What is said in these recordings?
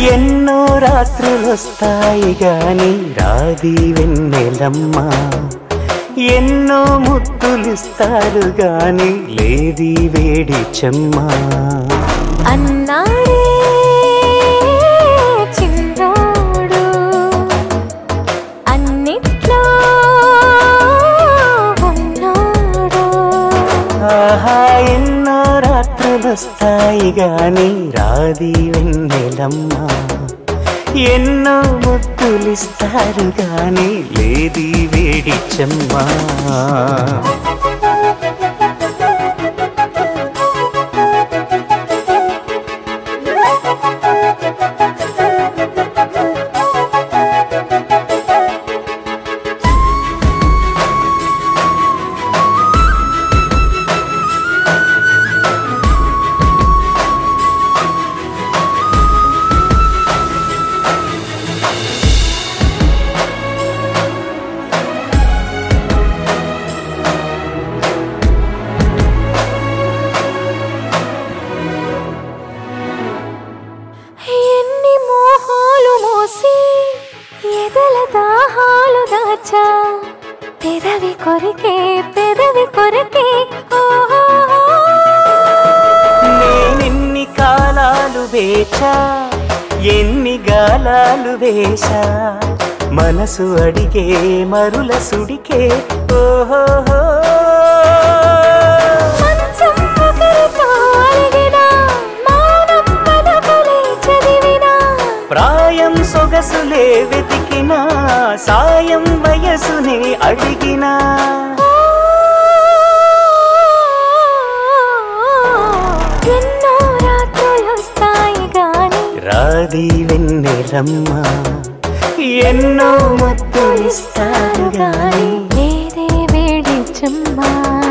ఎన్నో రాత్రులొస్తాయి గాని రాది వెన్నెలమ్మ ఎన్నో ముద్దులిస్తారు గాని లేది వేడి చెమ్మ అన్నాడే చిన్నోడు అన్నిట్లో ఉన్నాడు ఆహా ఎన్నో రాత్రులొస్తాయి గాని రాది వెన్నెలమ్మ ఎన్నో ముద్దులిస్తారు గాని లేది వేడి చెమ్మ ఎన్ని మోహాలు మోసి ఎదల దాహాలు దాచా పెదవి కొరికే పెదవి కొరికే ఓహో నేనెన్ని కాలాలు వేచా ఎన్ని గాలాలు వేశా మనసు అడిగే మరుల సుడికే ఓహో మంచం ఒకరితో అలిగినా, మౌనం పలుకులే చదివినా, ప్రాయం సొగసులే వెతికినా సాయం వయసునే అడిగినా ఎన్నో రాత్రులొస్తాయి గాని రాది వెన్నెలమ్మ ఎన్నో ముద్దులిస్తారు గాని లేదే వేడి చెమ్మా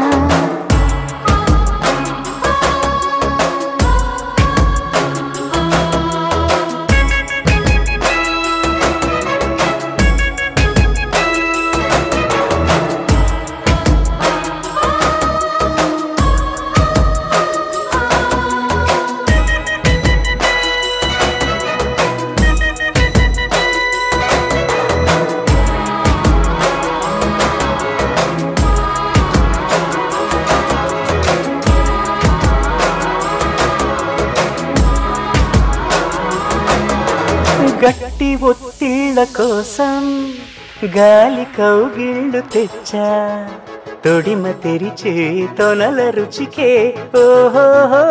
గట్టి ఒత్తిళ్ళ కోసం గాలి కౌగిళ్ళు తెచ్చా తొడిమ తెరిచే తొనల రుచికే ఓహో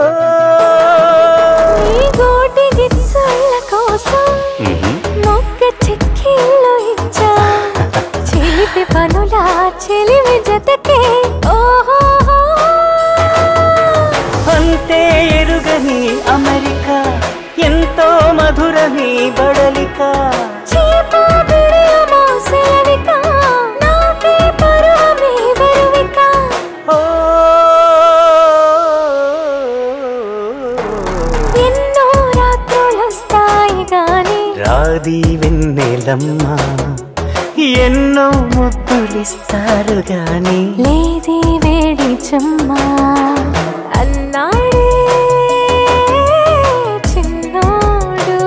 ఈ గోటి గిచ్చుల కోసం మొక్క చిక్కిళ్ళు ఇచ్చా చిలిపి పనుల చిలివి జతకే ఓహో అంతే ఎరుగని అమెరిక ఎంతో మధురని బడలిక చీపు బిడియమో సెలవిక నాకే పరువమే బరువిక ఓ ఎన్నో రాత్రులొస్తాయి గాని రాది వెన్నెలమ్మ ఎన్నో ముద్దులిస్తారు గాని లేది వేడి చెమ్మా అన్నాడే చిన్నోడు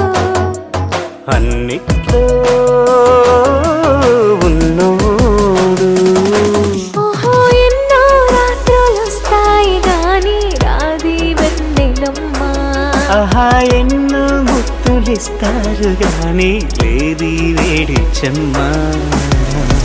అన్నిట్లో ఉన్నోడు ఓహో ఎన్నో రాత్రులొస్తాయి గాని రాది వెన్నెలమ్మా ఆహా ఎన్నో ముద్దులిస్తారు గాని లేది వేడి చెమ్మ